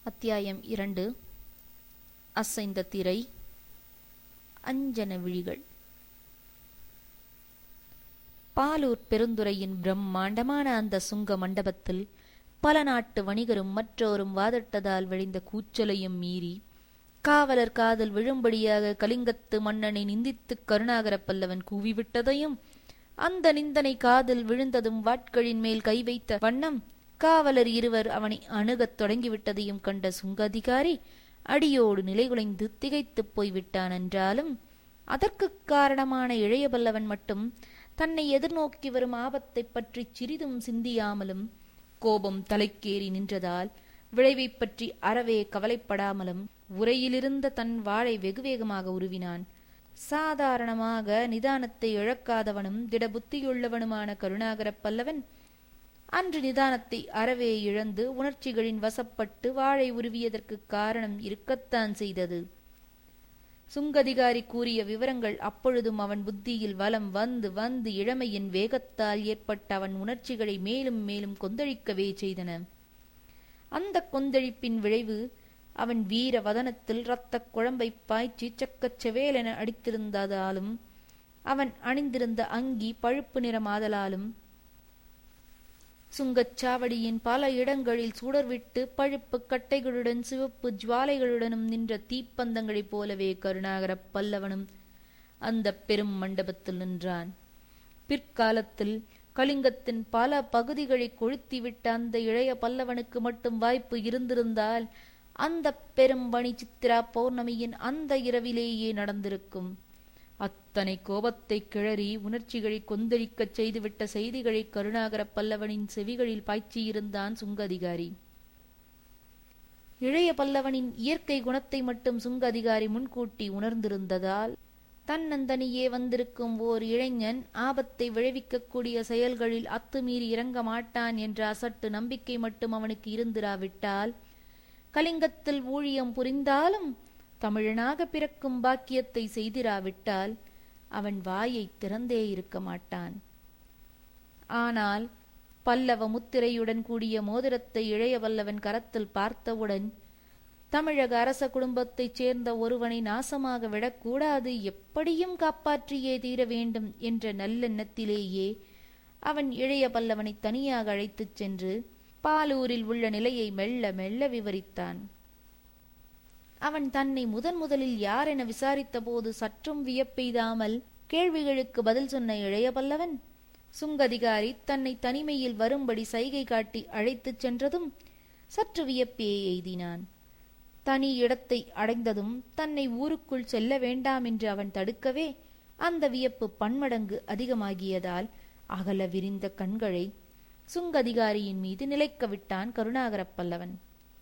அத்தியாயம் இரண்டு அசைந்த திரை அஞ்சன விழிகள் பாலூர் பெருந்துறையின் பிரம்மாண்டமான அந்த சுங்க மண்டபத்தில் பல நாட்டு வணிகரும் மற்றோரும் வாதிட்டதால் விளைந்த கூச்சலையும் மீறி காவலர் காதல் விழும்படியாக கலிங்கத்து மன்னனை நிந்தித்து கருணாகர பல்லவன் கூவிவிட்டதையும் அந்த நிந்தனை காதில் விழுந்ததும் வாட்களின் மேல் கை வைத்த வண்ணம் காவலர் இருவர் அவனை அணுகத் தொடங்கிவிட்டதையும் கண்ட சுங்கதிகாரி அடியோடு நிலைகுலைந்து திகைத்துப் போய்விட்டான் என்றாலும் அதற்குக் காரணமான இளைய பல்லவன் மட்டும் தன்னை எதிர்நோக்கி வரும் ஆபத்தைப் பற்றி சிறிதும் சிந்தியாமலும் கோபம் தலைக்கேறி நின்றதால் விளைவைப் பற்றி அறவே கவலைப்படாமலும் உரையிலிருந்த தன் வாளை வெகு வேகமாக உருவினான் சாதாரணமாக நிதானத்தை இழக்காதவனும் திடபுத்தியுள்ளவனுமான கருணாகர பல்லவன் அன்று நிதானத்தை அறவே இழந்து உணர்ச்சிகளின் வசப்பட்டு வாழை உருவியதற்குக் காரணம் இருக்கத்தான் செய்தது சுங்கதிகாரி கூறிய விவரங்கள் அப்பொழுதும் அவன் புத்தியில் வலம் வந்து வந்து இளமையின் வேகத்தால் ஏற்பட்ட அவன் உணர்ச்சிகளை மேலும் மேலும் கொந்தளிக்கவே செய்தன அந்த கொந்தளிப்பின் விளைவு அவன் வீர வதனத்தில் இரத்தக் குழம்பை பாய்ச்சி சக்கச் செவேலென அடித்திருந்ததாலும் அவன் அணிந்திருந்த அங்கி பழுப்பு நிறமாதலாலும் சுங்கச்சாவடியின் பல இடங்களில் சுடர்விட்டு பழுப்பு கட்டைகளுடன் சிவப்பு ஜுவாலைகளுடனும் நின்ற தீப்பந்தங்களைப் போலவே கருணாகர பல்லவனும் அந்த பெரும் மண்டபத்தில் நின்றான் பிற்காலத்தில் கலிங்கத்தின் பல பகுதிகளை கொளுத்திவிட்ட அந்த இளைய பல்லவனுக்கு மட்டும் வாய்ப்பு இருந்திருந்தால் அந்த பெரும் பணி சித்திரா பௌர்ணமியின் அந்த இரவிலேயே நடந்திருக்கும் அத்தனை கோபத்தை கிளறி உணர்ச்சிகளை கொந்தளிக்கச் செய்துவிட்ட செய்திகளை கருணாகர பல்லவனின் செவிகளில் பாய்ச்சியிருந்தான் சுங்க அதிகாரி இளைய பல்லவனின் இயற்கை குணத்தை மட்டும் சுங்க அதிகாரி முன்கூட்டி உணர்ந்திருந்ததால் தன்னந்தனியே வந்திருக்கும் ஓர் இளைஞன் ஆபத்தை விளைவிக்கக்கூடிய செயல்களில் அத்துமீறி இறங்க மாட்டான் என்ற அசட்டு நம்பிக்கை மட்டும் அவனுக்கு இருந்திராவிட்டால் கலிங்கத்தில் ஊழியம் புரிந்தாலும் தமிழனாக பிறக்கும் பாக்கியத்தை செய்திராவிட்டால் அவன் வாயை திறந்தே இருக்க மாட்டான் ஆனால் பல்லவ முத்திரையுடன் கூடிய மோதிரத்தை இளைய வல்லவன் கரத்தில் பார்த்தவுடன் தமிழக அரச குடும்பத்தைச் சேர்ந்த ஒருவனை நாசமாக விடக்கூடாது எப்படியும் காப்பாற்றியே தீர வேண்டும் என்ற நல்லெண்ணத்திலேயே அவன் இளைய பல்லவனை தனியாக அழைத்துச் சென்று பாலூரில் உள்ள நிலையை மெல்ல மெல்ல விவரித்தான் அவன் தன்னை முதன் முதலில் யார் என விசாரித்த போது சற்றும் வியப்பெய்தாமல் கேள்விகளுக்கு பதில் சொன்ன இளைய பல்லவன் சுங்கதிகாரி தன்னை தனிமையில் வரும்படி சைகை காட்டி அழைத்துச் சென்றதும் சற்று வியப்பே எய்தினான் தனி இடத்தை அடைந்ததும் தன்னை ஊருக்குள் செல்ல வேண்டாம் என்று அவன் தடுக்கவே அந்த வியப்பு பன்மடங்கு அதிகமாகியதால் அகல விரிந்த கண்களை சுங்கதிகாரியின் மீது நிலைக்க விட்டான் கருணாகர பல்லவன்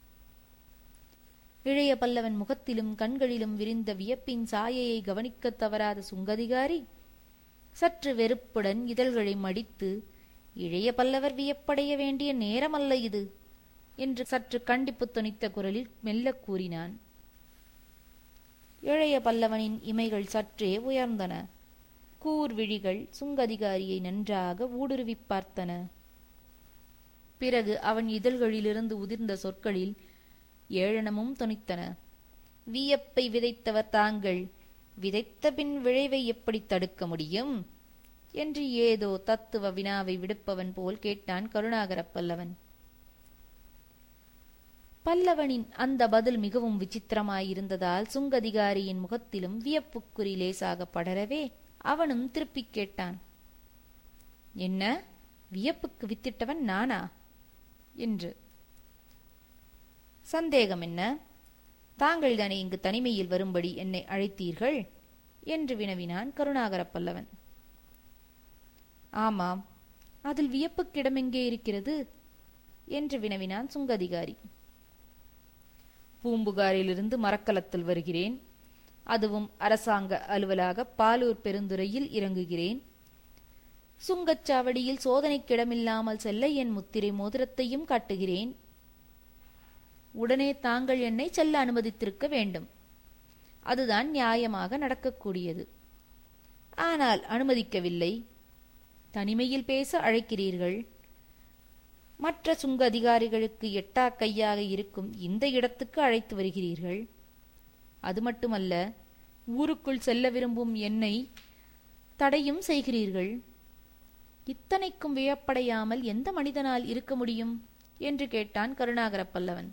இளைய பல்லவன் முகத்திலும் கண்களிலும் விரிந்த வியப்பின் சாயையை கவனிக்கத் தவறாத சுங்கதிகாரி சற்று வெறுப்புடன் இதழ்களை மடித்து இளைய பல்லவர் வியப்படைய வேண்டிய நேரமல்ல இது என்று சற்று கண்டிப்பு துணித்த குரலில் மெல்ல கூறினான் இளைய பல்லவனின் இமைகள் சற்றே உயர்ந்தன கூர்விழிகள் சுங்கதிகாரியை நன்றாக ஊடுருவிப் பார்த்தன பிறகு அவன் இதழ்களிலிருந்து உதிர்ந்த சொற்களில் ஏளனமும் துணித்தன வியப்பை விதைத்தவர் தாங்கள் விதைத்த பின் விளைவை எப்படி தடுக்க முடியும் என்று ஏதோ தத்துவ வினாவை விடுப்பவன் போல் கேட்டான் கருணாகர பல்லவன் பல்லவனின் அந்த பதில் மிகவும் விசித்திரமாயிருந்ததால் சுங்கதிகாரியின் முகத்திலும் வியப்புக்குறி லேசாக படரவே அவனும் திருப்பிக் கேட்டான் என்ன வியப்புக்கு வித்திட்டவன் நானா என்று சந்தேகம் என்ன தாங்கள் தானே இங்கு தனிமையில் வரும்படி என்னை அழைத்தீர்கள் என்று வினவினான் கருணாகர பல்லவன் ஆமாம் அதில் வியப்புக்கிடமெங்கே இருக்கிறது என்று வினவினான் சுங்கதிகாரி பூம்புகாரிலிருந்து மரக்கலத்தில் வருகிறேன் அதுவும் அரசாங்க அலுவலாக பாலூர் பெருந்துறையில் இறங்குகிறேன் சுங்கச்சாவடியில் சோதனைக்கிடமில்லாமல் செல்ல என் முத்திரை மோதிரத்தையும் காட்டுகிறேன் உடனே தாங்கள் என்னை செல்ல அனுமதித்திருக்க வேண்டும் அதுதான் நியாயமாக நடக்கக்கூடியது ஆனால் அனுமதிக்கவில்லை தனிமையில் பேச அழைக்கிறீர்கள் மற்ற சுங்க அதிகாரிகளுக்கு எட்டா கையாக இருக்கும் இந்த இடத்துக்கு அழைத்து வருகிறீர்கள் அது மட்டுமல்ல ஊருக்குள் செல்ல விரும்பும் என்னை தடையும் செய்கிறீர்கள் இத்தனைக்கும் வியப்படையாமல் எந்த மனிதனால் இருக்க முடியும் என்று கேட்டான் கருணாகர பல்லவன்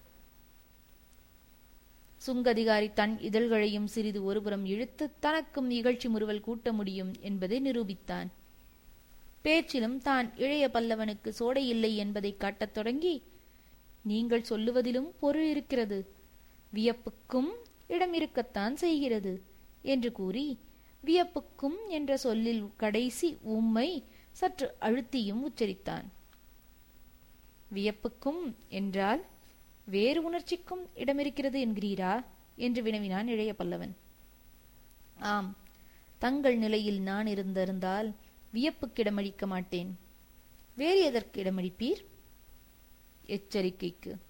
சுங்கதிகாரி தன் இதழ்களையும் சிறிது ஒருபுறம் இழுத்து தனக்கும் இகழ்ச்சி முறுவல் கூட்ட முடியும் என்பதை நிரூபித்தான் பேச்சிலும் தான் இளைய பல்லவனுக்கு சோடை இல்லை என்பதை காட்டத் தொடங்கி நீங்கள் சொல்லுவதிலும் பொருள் இருக்கிறது வியப்புக்கும் இடம் இருக்கத்தான் செய்கிறது என்று கூறி வியப்புக்கும் என்ற சொல்லில் கடைசி உம்மை சற்று அழுத்தியும் உச்சரித்தான் வியப்புக்கும் என்றால் வேறு உணர்ச்சிக்கும் இடமிருக்கிறது என்கிறீரா என்று வினவினான் இளைய பல்லவன் ஆம் தங்கள் நிலையில் நான் இருந்திருந்தால் வியப்புக்கு இடமளிக்க மாட்டேன் வேறு எதற்கு இடமளிப்பீர் எச்சரிக்கைக்கு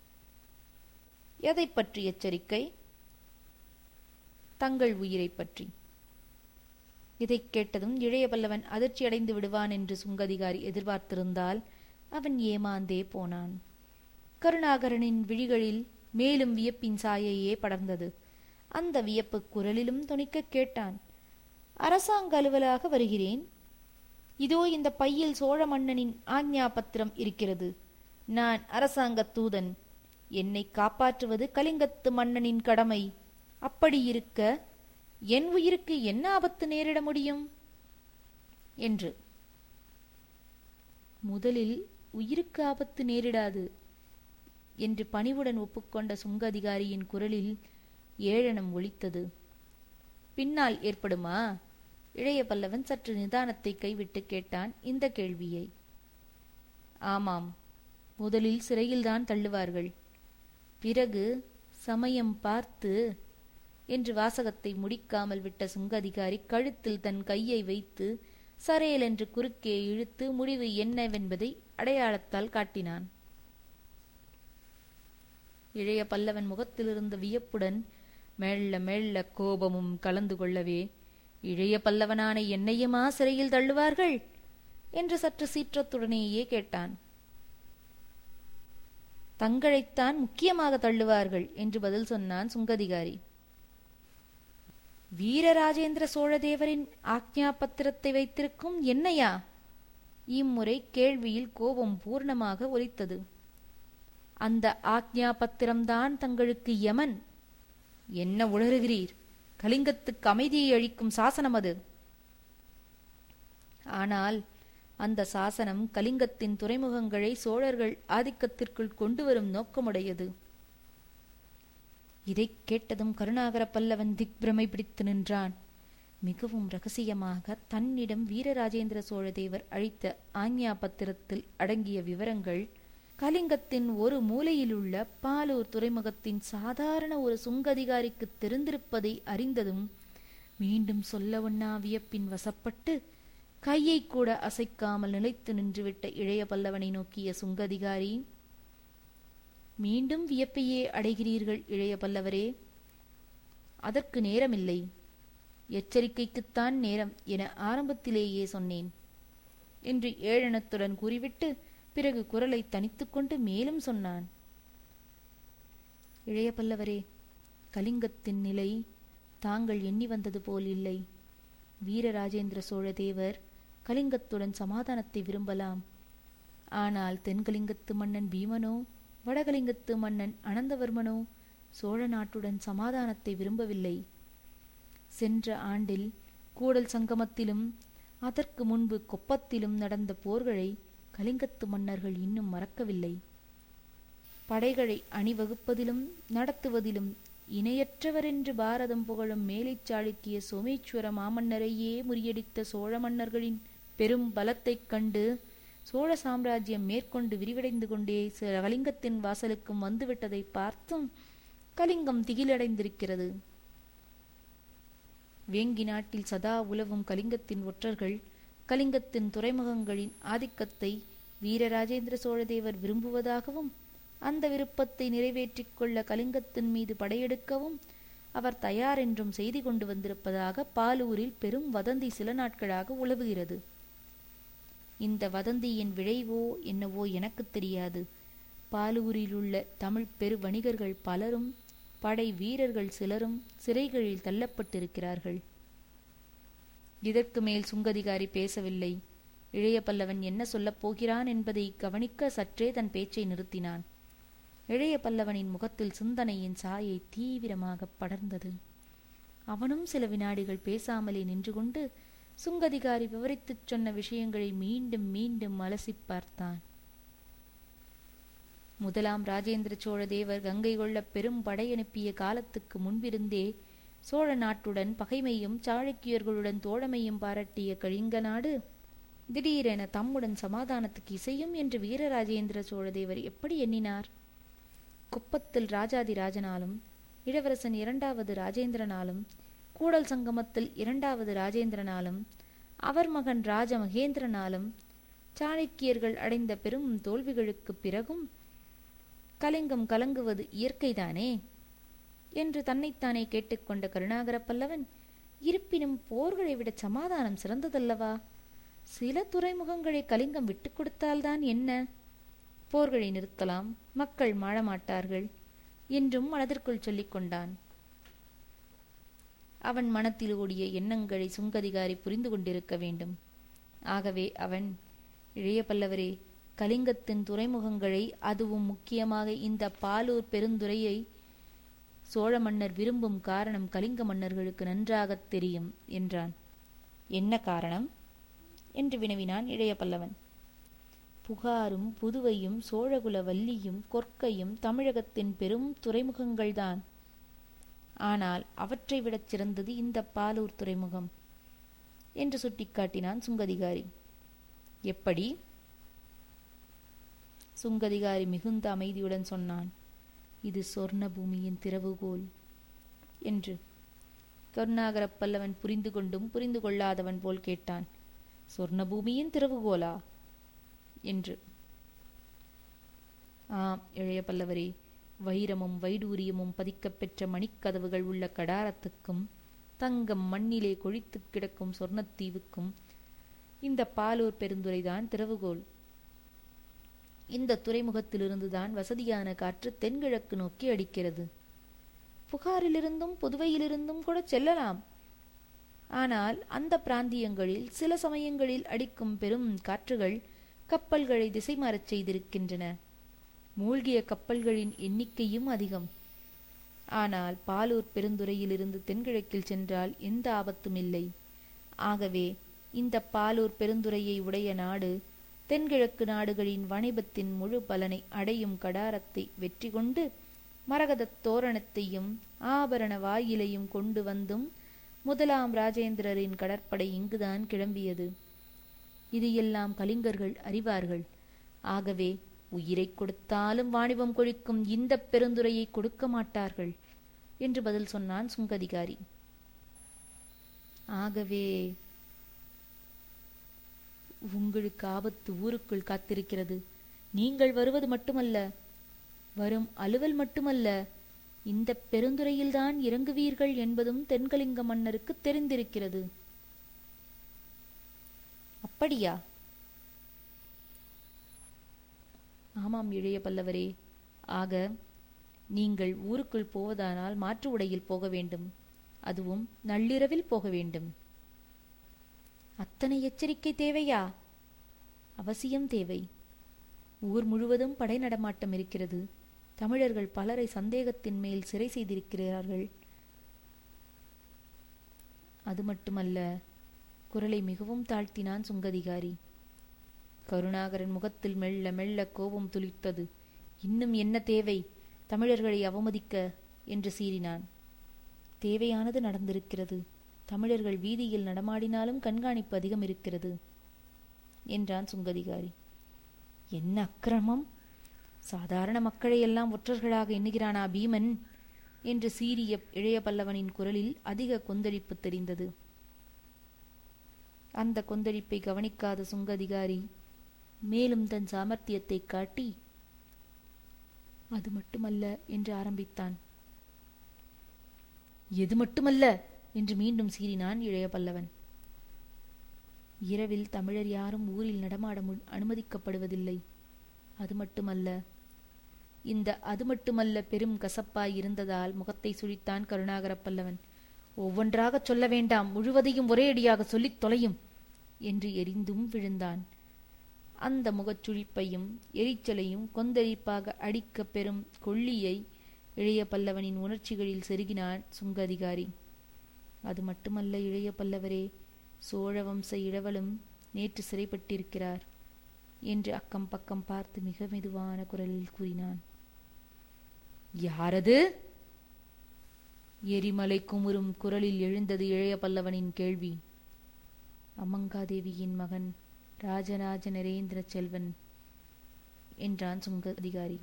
எதை பற்றி எச்சரிக்கை தங்கள் உயிரை பற்றி இதைக் கேட்டதும் இளைய பல்லவன் அதிர்ச்சி அடைந்து விடுவான் என்று சுங்கதிகாரி எதிர்பார்த்திருந்தால் அவன் ஏமாந்தே போனான் கருணாகரனின் விழிகளில் மேலும் வியப்பின் சாயையே படர்ந்தது அந்த வியப்பு குரலிலும் துணிக்க கேட்டான் அரசாங்க அலுவலாக வருகிறேன் இதோ இந்த பையில் சோழ மன்னனின் ஆக்ஞா பத்திரம் இருக்கிறது நான் அரசாங்க தூதன் என்னை காப்பாற்றுவது கலிங்கத்து மன்னனின் கடமை அப்படி இருக்க என் உயிருக்கு என்ன ஆபத்து நேரிட முடியும் என்று முதலில் உயிருக்கு ஆபத்து நேரிடாது என்று பணிவுடன் ஒப்புக்கொண்ட சுங்க அதிகாரியின் குரலில் ஏளனம் ஒலித்தது பின்னால் ஏற்படுமா இளைய பல்லவன் சற்று நிதானத்தை கைவிட்டு கேட்டான் இந்த கேள்வியை ஆமாம் முதலில் சிறையில்தான் தள்ளுவார்கள் பிறகு சமயம் பார்த்து என்று வாசகத்தை முடிக்காமல் விட்ட சுங்க அதிகாரி கழுத்தில் தன் கையை வைத்து சரையல் என்று குறுக்கே இழுத்து முடிவு என்னவென்பதை அடையாளத்தால் காட்டினான் இளைய பல்லவன் முகத்திலிருந்த வியப்புடன் மெல்ல மெல்ல கோபமும் கலந்து கொள்ளவே இளைய பல்லவனான என்னையுமா சிறையில் தள்ளுவார்கள் என்று சற்று சீற்றத்துடனேயே கேட்டான் தங்களைத்தான் முக்கியமாக தள்ளுவார்கள் என்று பதில் சொன்னான் சுங்கதிகாரி வீரராஜேந்திர சோழதேவரின் ஆக்ஞா பத்திரத்தை வைத்திருக்கும் என்னையா இம்முறை கேள்வியில் கோபம் பூர்ணமாக ஒலித்தது அந்த ஆக்ஞா பத்திரம்தான் தங்களுக்கு யமன் என்ன உளறுகிறீர் கலிங்கத்துக்கு அமைதியை அளிக்கும் சாசனம் அது ஆனால் அந்த சாசனம் கலிங்கத்தின் துறைமுகங்களை சோழர்கள் ஆதிக்கத்திற்குள் கொண்டு வரும் நோக்கமுடையது இதைக் கேட்டதும் கருணாகர பல்லவன் திக்பிரமை பிடித்து நின்றான் மிகவும் ரகசியமாக தன்னிடம் வீரராஜேந்திர சோழதேவர் அளித்த ஆக்ஞா பத்திரத்தில் அடங்கிய விவரங்கள் கலிங்கத்தின் ஒரு மூலையிலுள்ள பாலூர் துறைமுகத்தின் சாதாரண ஒரு சுங்கதிகாரிக்கு தெரிந்திருப்பதை அறிந்ததும் மீண்டும் சொல்ல ஒண்ணா வியப்பின் வசப்பட்டு கையை கூட அசைக்காமல் நிலைத்து நின்றுவிட்ட இளைய பல்லவனை நோக்கிய சுங்கதிகாரி மீண்டும் வியப்பையே அடைகிறீர்கள் இளைய பல்லவரே அதற்கு நேரமில்லை எச்சரிக்கைக்குத்தான் நேரம் என ஆரம்பத்திலேயே சொன்னேன் என்று ஏளனத்துடன் கூறிவிட்டு பிறகு குரலை தனித்துக்கொண்டு மேலும் சொன்னான் இளைய பல்லவரே கலிங்கத்தின் நிலை தாங்கள் எண்ணி வந்தது போல் இல்லை வீரராஜேந்திர சோழ தேவர் கலிங்கத்துடன் சமாதானத்தை விரும்பலாம் ஆனால் தென்கலிங்கத்து மன்னன் பீமனோ வடகலிங்கத்து மன்னன் அனந்தவர்மனோ சோழ நாட்டுடன் சமாதானத்தை விரும்பவில்லை சென்ற ஆண்டில் கூடல் சங்கமத்திலும் அதற்கு முன்பு கொப்பத்திலும் நடந்த போர்களை கலிங்கத்து மன்னர்கள் இன்னும் மறக்கவில்லை படைகளை அணிவகுப்பதிலும் நடத்துவதிலும் இணையற்றவரென்று பாரதம் புகழும் மேலைச் சாளுக்கிய சோமேஸ்வர மாமன்னரையே முறியடித்த சோழ மன்னர்களின் பெரும் பலத்தைக் கண்டு சோழ சாம்ராஜ்யம் மேற்கொண்டு விரிவடைந்து கொண்டே கலிங்கத்தின் வாசலுக்கும் வந்துவிட்டதை பார்த்தும் கலிங்கம் திகிலடைந்திருக்கிறது வேங்கி நாட்டில் சதா உலவும் கலிங்கத்தின் ஒற்றர்கள் கலிங்கத்தின் துறைமுகங்களின் ஆதிக்கத்தை வீரராஜேந்திர சோழதேவர் விரும்புவதாகவும் அந்த விருப்பத்தை நிறைவேற்றிக் கொள்ள கலிங்கத்தின் மீது படையெடுக்கவும் அவர் தயார் என்றும் செய்தி கொண்டு வந்திருப்பதாக பாலூரில் பெரும் வதந்தி சில நாட்களாக உலவுகிறது இந்த வதந்தியின் விளைவோ என்னவோ எனக்கு தெரியாது பாலூரிலுள்ள தமிழ் பெரு வணிகர்கள் பலரும் படை வீரர்கள் சிலரும் சிறைகளில் தள்ளப்பட்டிருக்கிறார்கள் இதற்கு மேல் சுங்கதிகாரி பேசவில்லை இளைய பல்லவன் என்ன சொல்லப் போகிறான் என்பதை கவனிக்க சற்றே தன் பேச்சை நிறுத்தினான் இளைய பல்லவனின் முகத்தில் சிந்தனையின் சாயை தீவிரமாக படர்ந்தது அவனும் சில வினாடிகள் பேசாமலே நின்று கொண்டு சுங்கதிகாரி விவரித்துச் சொன்ன விஷயங்களை மீண்டும் மீண்டும் அலசிப் பார்த்தான் முதலாம் ராஜேந்திர சோழ தேவர் கங்கை கொள்ள பெரும் படையனுப்பிய காலத்துக்கு முன்பிருந்தே சோழ நாட்டுடன் பகைமையும் சாளுக்கியர்களுடன் தோழமையும் பாராட்டிய கலிங்க நாடு திடீரென தம்முடன் சமாதானத்துக்கு இசையும் என்று வீரராஜேந்திர சோழதேவர் எப்படி எண்ணினார் குப்பத்தில் ராஜாதி ராஜனாலும் இளவரசன் இரண்டாவது ராஜேந்திரனாலும் கூடல் சங்கமத்தில் இரண்டாவது ராஜேந்திரனாலும் அவர் மகன் ராஜ மகேந்திரனாலும் சாளுக்கியர்கள் அடைந்த பெரும் தோல்விகளுக்குப் பிறகும் கலிங்கம் கலங்குவது இயற்கைதானே என்று தன்னைத்தானே கேட்டுக்கொண்ட கருணாகர பல்லவன் இருப்பினும் போர்களை விட சமாதானம் சிறந்ததல்லவா சில துறைமுகங்களை கலிங்கம் விட்டுக் கொடுத்தால்தான் என்ன போர்களை நிறுத்தலாம் மக்கள் மாளமாட்டார்கள் என்றும் மனதிற்குள் சொல்லிக் கொண்டான் அவன் மனத்தில் ஓடிய எண்ணங்களை சுங்கதிகாரி புரிந்து கொண்டிருக்க வேண்டும் ஆகவே அவன் இளைய பல்லவரே கலிங்கத்தின் துறைமுகங்களை அதுவும் முக்கியமாக இந்த பாலூர் பெருந்துறையை சோழ மன்னர் விரும்பும் காரணம் கலிங்க மன்னர்களுக்கு நன்றாகத் தெரியும் என்றான் என்ன காரணம் என்று வினவினான் இளைய பல்லவன் புகாரும் புதுவையும் சோழகுல வள்ளியும் கொற்கையும் தமிழகத்தின் பெரும் துறைமுகங்கள்தான் ஆனால் அவற்றை விடச் சிறந்தது இந்த பாலூர் துறைமுகம் என்று சுட்டிக்காட்டினான் சுங்கதிகாரி எப்படி சுங்கதிகாரி மிகுந்த அமைதியுடன் சொன்னான் இது சொர்ண பூமியின் திறவுகோல் என்று கருணாகர பல்லவன் புரிந்து கொண்டும் புரிந்து கொள்ளாதவன் போல் கேட்டான் சொர்ண பூமியின் திறவுகோலா என்று ஆம் இளைய பல்லவரே வைரமும் வைடூரியமும் பதிக்கப் பெற்ற மணிக்கதவுகள் உள்ள கடாரத்துக்கும் தங்கம் மண்ணிலே கொழித்து கிடக்கும் சொர்ணத்தீவுக்கும் இந்த பாலூர் பெருந்துரைதான் திறவுகோல் இந்த துறைமுகத்திலிருந்துதான் வசதியான காற்று தென்கிழக்கு நோக்கி அடிக்கிறது புகாரிலிருந்தும் புதுவையிலிருந்தும் கூட செல்லலாம் ஆனால் அந்த பிராந்தியங்களில் சில சமயங்களில் அடிக்கும் பெரும் காற்றுகள் கப்பல்களை திசை மாறச் செய்திருக்கின்றன மூழ்கிய கப்பல்களின் எண்ணிக்கையும் அதிகம் ஆனால் பாலூர் பெருந்துறையிலிருந்து தென்கிழக்கில் சென்றால் எந்த ஆபத்தும் இல்லை ஆகவே இந்த பாலூர் பெருந்துறையை உடைய நாடு தென்கிழக்கு நாடுகளின் வணிபத்தின் முழு பலனை அடையும் கடாரத்தை வெற்றி கொண்டு மரகதத் தோரணத்தையும் ஆபரண வாயிலையும் கொண்டு வந்தும் முதலாம் ராஜேந்திரரின் கடற்படை இங்குதான் கிளம்பியது இது எல்லாம் கலிங்கர்கள் அறிவார்கள் ஆகவே உயிரை கொடுத்தாலும் வாணிபம் கொழிக்கும் இந்த பெருந்துரையை கொடுக்க மாட்டார்கள் என்று பதில் சொன்னான் சுங்கதிகாரி ஆகவே உங்களுக்கு ஆபத்து ஊருக்குள் காத்திருக்கிறது நீங்கள் வருவது மட்டுமல்ல வரும் அலுவல் மட்டுமல்ல இந்த பெருந்துறையில்தான் இறங்குவீர்கள் என்பதும் தென்கலிங்க மன்னருக்கு தெரிந்திருக்கிறது அப்படியா ஆமாம் இளைய பல்லவரே ஆக நீங்கள் ஊருக்குள் போவதானால் மாற்று உடையில் போக வேண்டும் அதுவும் நள்ளிரவில் போக வேண்டும் அத்தனை எச்சரிக்கை தேவையா அவசியம் தேவை ஊர் முழுவதும் படை நடமாட்டம் இருக்கிறது தமிழர்கள் பலரை சந்தேகத்தின் மேல் சிறை செய்திருக்கிறார்கள் அது மட்டுமல்ல குரலை மிகவும் தாழ்த்தினான் சுங்கதிகாரி கருணாகரன் முகத்தில் மெல்ல மெல்ல கோபம் துளிர்த்தது இன்னும் என்ன தேவை தமிழர்களை அவமதிக்க என்று சீறினான் தேவையானது நடந்திருக்கிறது தமிழர்கள் வீதியில் நடமாடினாலும் கண்காணிப்பு அதிகம் இருக்கிறது என்றான் சுங்கதிகாரி என்ன அக்கிரமம் சாதாரண மக்களை எல்லாம் ஒற்றர்களாக எண்ணுகிறானா பீமன் என்று சீரிய இளைய பல்லவனின் குரலில் அதிக கொந்தளிப்பு தெரிந்தது அந்த கொந்தளிப்பை கவனிக்காத சுங்கதிகாரி மேலும் தன் சாமர்த்தியத்தை காட்டி அது மட்டுமல்ல என்று ஆரம்பித்தான் எது மட்டுமல்ல என்று மீண்டும் சீறினான் இளைய பல்லவன் இரவில் தமிழர் யாரும் ஊரில் நடமாட மு- அனுமதிக்கப்படுவதில்லை அது மட்டுமல்ல இந்த அது மட்டுமல்ல பெரும் கசப்பாய் இருந்ததால் முகத்தை சுழித்தான் கருணாகர பல்லவன் ஒவ்வொன்றாகச் சொல்ல வேண்டாம் முழுவதையும் ஒரே அடியாக சொல்லித் தொலையும் என்று எரிந்தும் விழுந்தான் அந்த முகச்சுழிப்பையும் எரிச்சலையும் கொந்தளிப்பாக அடிக்கப் பெறும் கொள்ளியை இளைய பல்லவனின் உணர்ச்சிகளில் செருகினான் சுங்க அதிகாரி அது மட்டுமல்ல இளைய பல்லவரே சோழ வம்ச இளவலும் நேற்று சிறைப்பட்டிருக்கிறார் என்று அக்கம் பக்கம் பார்த்து மிக மெதுவான குரலில் கூறினான் யாரது எரிமலை குமுறும் குரலில் எழுந்தது இளைய பல்லவனின் கேள்வி அம்மங்காதேவியின் மகன் ராஜராஜ நரேந்திர செல்வன் என்றான் சுங்க அதிகாரி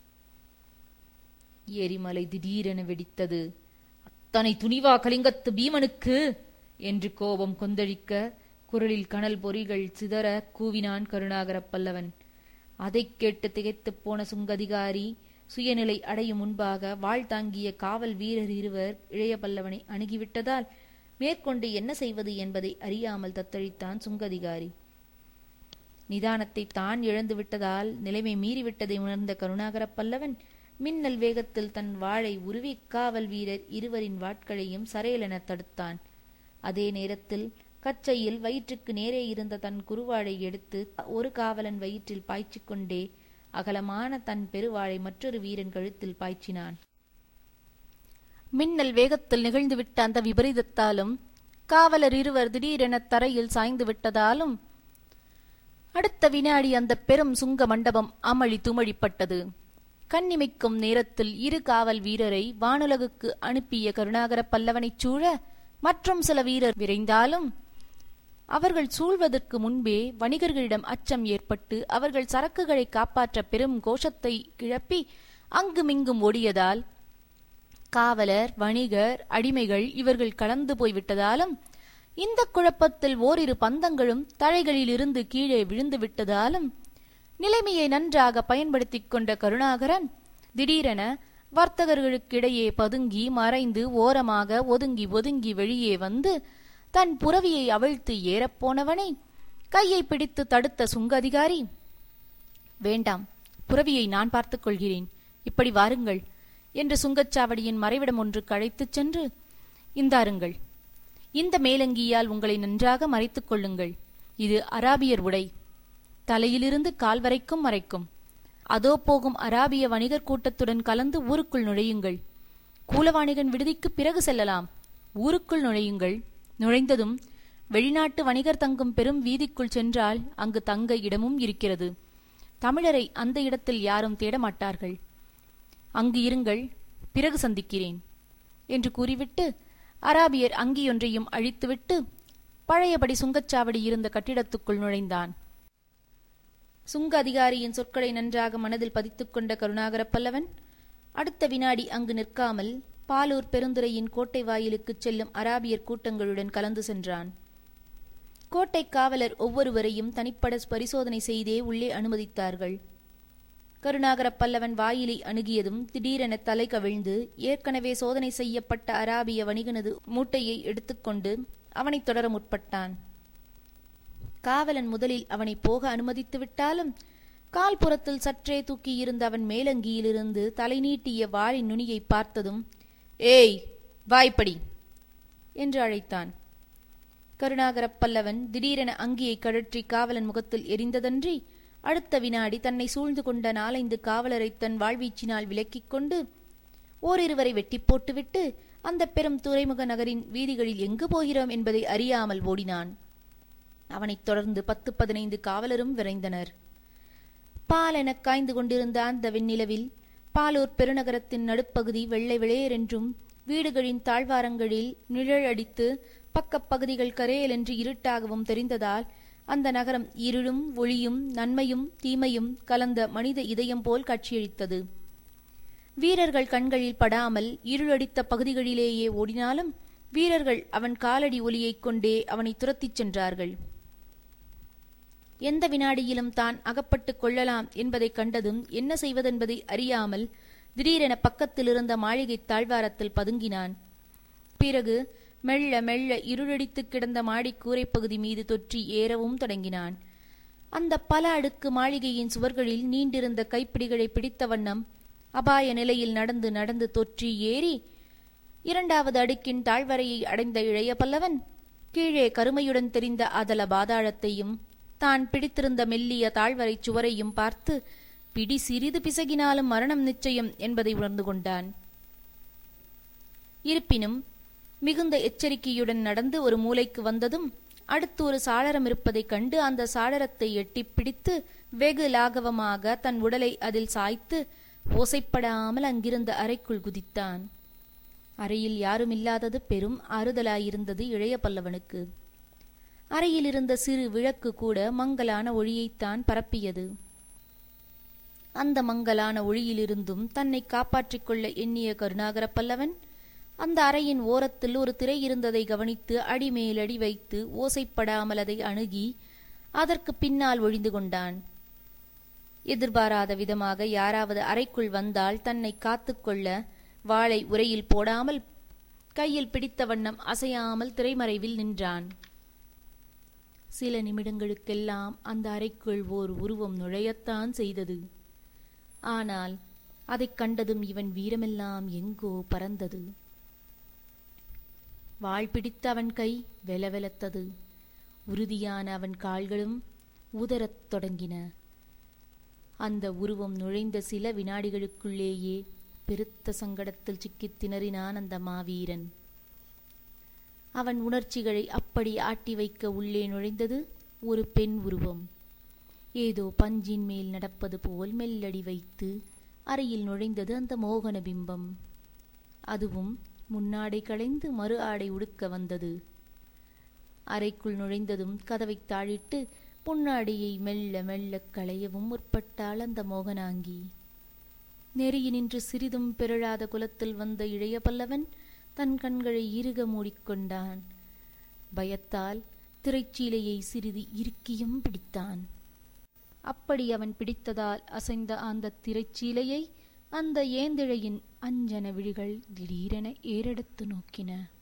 எரிமலை திடீரென வெடித்தது அத்தனை துணிவா கலிங்கத்து பீமனுக்கு என்று கோபம் கொந்தளிக்க குரலில் கனல் பொறிகள் சிதற கூவினான் கருணாகர பல்லவன் அதைக் கேட்டு திகைத்துப் போன சுங்கதிகாரி சுயநிலை அடையும் முன்பாக வாழ் தாங்கிய காவல் வீரர் இருவர் இளைய பல்லவனை அணுகிவிட்டதால் மேற்கொண்டு என்ன செய்வது என்பதை அறியாமல் தத்தளித்தான் சுங்கதிகாரி நிதானத்தை தான் இழந்து விட்டதால் நிலைமை மீறிவிட்டதை உணர்ந்த கருணாகர பல்லவன் மின்னல் வேகத்தில் தன் வாளை உருவி காவல் வீரர் இருவரின் வாட்களையும் சரையலென தடுத்தான் அதே நேரத்தில் கச்சையில் வயிற்றுக்கு நேரே இருந்த தன் குருவாளை எடுத்து ஒரு காவலன் வயிற்றில் பாய்ச்சிக் கொண்டே அகலமான தன் பெருவாளை மற்றொரு வீரன் கழுத்தில் பாய்ச்சினான் மின்னல் வேகத்தில் நிகழ்ந்துவிட்ட அந்த விபரீதத்தாலும் காவலர் இருவர் திடீரென தரையில் சாய்ந்து விட்டதாலும் அடுத்த வினாடி அந்த பெரும் சுங்க மண்டபம் அமளி துமழிப்பட்டது கண்ணிமைக்கும் நேரத்தில் இரு காவல் வீரரை வானுலகுக்கு அனுப்பிய கருணாகர பல்லவனைச் சூழ மற்றும் சில வீரர் விரைந்தாலும் அவர்கள் சூழ்வதற்கு முன்பே வணிகர்களிடம் அச்சம் ஏற்பட்டு அவர்கள் சரக்குகளை காப்பாற்ற பெரும் கோஷத்தை கிளப்பி அங்குமிங்கும் ஓடியதால் காவலர் வணிகர் அடிமைகள் இவர்கள் கலந்து போய்விட்டதாலும் இந்த குழப்பத்தில் ஓரிரு பந்தங்களும் தழைகளிலிருந்து கீழே விழுந்து விட்டதாலும் நிலைமையை நன்றாக பயன்படுத்திக் கொண்ட கருணாகரன் திடீரென வர்த்தகர்களுக்கிடையே பதுங்கி மறைந்து ஓரமாக ஒதுங்கி ஒதுங்கி வெளியே வந்து தன் புறவியை அவிழ்த்து ஏறப்போனவனை கையை பிடித்து தடுத்த சுங்க அதிகாரி வேண்டாம் புறவியை நான் பார்த்துக் கொள்கிறேன் இப்படி வாருங்கள் என்று சுங்கச்சாவடியின் மறைவிடம் ஒன்றுக்கு அழைத்துச் சென்று இந்தாருங்கள் இந்த மேலங்கியால் உங்களை நன்றாக மறைத்துக் கொள்ளுங்கள் இது அராபியர் உடை தலையிலிருந்து கால் வரைக்கும் மறைக்கும் அதோ போகும் அராபிய வணிகர் கூட்டத்துடன் கலந்து ஊருக்குள் நுழையுங்கள் கூலவாணிகன் விடுதிக்கு பிறகு செல்லலாம் ஊருக்குள் நுழையுங்கள் நுழைந்ததும் வெளிநாட்டு வணிகர் தங்கும் பெரும் வீதிக்குள் சென்றால் அங்கு தங்க இடமும் இருக்கிறது தமிழரை அந்த இடத்தில் யாரும் தேடமாட்டார்கள் அங்கு இருங்கள் பிறகு சந்திக்கிறேன் என்று கூறிவிட்டு அராபியர் அங்கியொன்றையும் அழித்துவிட்டு பழையபடி சுங்கச்சாவடி இருந்த கட்டிடத்துக்குள் நுழைந்தான் சுங்க அதிகாரியின் சொற்களை நன்றாக மனதில் பதித்துக் கொண்ட கருணாகர பல்லவன் அடுத்த வினாடி அங்கு நிற்காமல் பாலூர் பெருந்துறையின் கோட்டை வாயிலுக்குச் செல்லும் அராபியர் கூட்டங்களுடன் கலந்து சென்றான் கோட்டை காவலர் ஒவ்வொருவரையும் தனிப்பட பரிசோதனை செய்தே உள்ளே அனுமதித்தார்கள் கருணாகர பல்லவன் வாயிலை அணுகியதும் திடீரென தலை கவிழ்ந்து ஏற்கனவே சோதனை செய்யப்பட்ட அராபிய வணிகனது மூட்டையை எடுத்துக்கொண்டு அவனைத் தொடர முற்பட்டான் காவலன் முதலில் அவனை போக அனுமதித்து விட்டாலும் கால்புறத்தில் சற்றே தூக்கியிருந்த அவன் மேலங்கியிலிருந்து தலை நீட்டிய வாளின் நுனியை பார்த்ததும் ஏய் வாய்ப்படி என்று அழைத்தான் கருணாகரப் பல்லவன் திடீரென அங்கியை கழற்றி காவலன் முகத்தில் எரிந்ததன்றி அடுத்த வினாடி தன்னை சூழ்ந்து கொண்ட நாலைந்து காவலரை தன் வாழ்வீச்சினால் விலக்கிக் கொண்டு ஓரிருவரை வெட்டி போட்டுவிட்டு அந்த பெரும் துறைமுக நகரின் வீதிகளில் எங்கு போகிறோம் என்பதை அறியாமல் ஓடினான் அவனைத் தொடர்ந்து பத்து பதினைந்து காவலரும் விரைந்தனர் பாலெனக் காய்ந்து கொண்டிருந்த அந்த வெண்ணிலவில் பாலூர் பெருநகரத்தின் நடுப்பகுதி வெள்ளை வெளேரென்றும் வீடுகளின் தாழ்வாரங்களில் நிழல் அடித்து பக்கப் பகுதிகள் கரேலென்று இருட்டாகவும் தெரிந்ததால் அந்த நகரம் இருளும் ஒளியும் நன்மையும் தீமையும் கலந்த மனித இதயம் போல் காட்சியளித்தது வீரர்கள் கண்களில் படாமல் இருளடித்த பகுதிகளிலேயே ஓடினாலும் வீரர்கள் அவன் காலடி ஒலியைக் கொண்டே அவனை துரத்திச் சென்றார்கள் எந்த வினாடியிலும் தான் அகப்பட்டுக் கொள்ளலாம் என்பதைக் கண்டதும் என்ன செய்வதென்பதை அறியாமல் திடீரென பக்கத்தில் இருந்த மாளிகைத் தாழ்வாரத்தில் பதுங்கினான் பிறகு மெல்ல மெல்ல இருளடித்து கிடந்த மாடிக் கூரைப் பகுதி மீது தொற்றி ஏறவும் தொடங்கினான் அந்த பல அடுக்கு மாளிகையின் சுவர்களில் நீண்டிருந்த கைப்பிடிகளை பிடித்த வண்ணம் அபாய நிலையில் நடந்து நடந்து தொற்றி ஏறி இரண்டாவது அடுக்கின் தாழ்வரையை அடைந்த இளைய பல்லவன் கீழே கருமையுடன் தெரிந்த அதல பாதாளத்தையும் தான் பிடித்திருந்த மெல்லிய தாழ்வரை சுவரையும் பார்த்து பிடி சிறிது பிசகினாலும் மரணம் நிச்சயம் என்பதை உணர்ந்து கொண்டான் இருப்பினும் மிகுந்த எச்சரிக்கையுடன் நடந்து ஒரு மூலைக்கு வந்ததும் அடுத்து ஒரு சாளரம் இருப்பதைக் கண்டு அந்த சாளரத்தை எட்டிப் பிடித்து வெகு லாகவமாக தன் உடலை அதில் சாய்த்து ஓசைப்படாமல் அங்கிருந்த அறைக்குள் குதித்தான் அறையில் யாரும் இல்லாதது பெரும் ஆறுதலாயிருந்தது இளைய பல்லவனுக்கு அறையில் இருந்த சிறு விளக்கு கூட மங்கலான ஒளியைத்தான் பரப்பியது அந்த மங்கலான ஒளியிலிருந்தும் தன்னை காப்பாற்றிக் கொள்ள எண்ணிய கருணாகர பல்லவன் அந்த அறையின் ஓரத்தில் ஒரு திரை இருந்ததை கவனித்து அடிமேல் அடி வைத்து ஓசைப்படாமல் அதை அணுகி அதற்கு பின்னால் ஒழிந்து கொண்டான் எதிர்பாராத விதமாக யாராவது அறைக்குள் வந்தால் தன்னை காத்துக்கொள்ள வாளை உரையில் போடாமல் கையில் பிடித்த வண்ணம் அசையாமல் திரைமறைவில் நின்றான் சில நிமிடங்களுக்கெல்லாம் அந்த அறைக்குள் ஓர் உருவம் நுழையத்தான் செய்தது ஆனால் அதைக் கண்டதும் இவன் வீரமெல்லாம் எங்கோ பறந்தது வாள் பிடித்த அவன் கை வெலவெலத்தது உறுதியான அவன் கால்களும் உதறத் தொடங்கின அந்த உருவம் நுழைந்த சில வினாடிகளுக்குள்ளேயே பெருத்த சங்கடத்தில் சிக்கித் திணறினான் அந்த மாவீரன் அவன் உணர்ச்சிகளை அப்படி ஆட்டி வைக்க உள்ளே நுழைந்தது ஒரு பெண் உருவம் ஏதோ பஞ்சின் மேல் நடப்பது போல் மெல்லடி வைத்து அறையில் நுழைந்தது அந்த மோகன பிம்பம் அதுவும் முன்னாடை களைந்து மறு ஆடை உடுக்க வந்தது அறைக்குள் நுழைந்ததும் கதவைத் தாழிட்டு முன்னாடியை மெல்ல மெல்ல களையவும் முற்பட்டாள் அந்த மோகனாங்கி நெறியினின்று சிறிதும் பிறழாத குலத்தில் வந்த இளைய பல்லவன் தன் கண்களை இறுக மூடிக்கொண்டான் பயத்தால் திரைச்சீலையை சிறிது இறுக்கியும் பிடித்தான் அப்படி அவன் பிடித்ததால் அசைந்த அந்த திரைச்சீலையை அந்த ஏந்திழையின் அஞ்சன விழிகள் திடீரென ஏறெடுத்து நோக்கின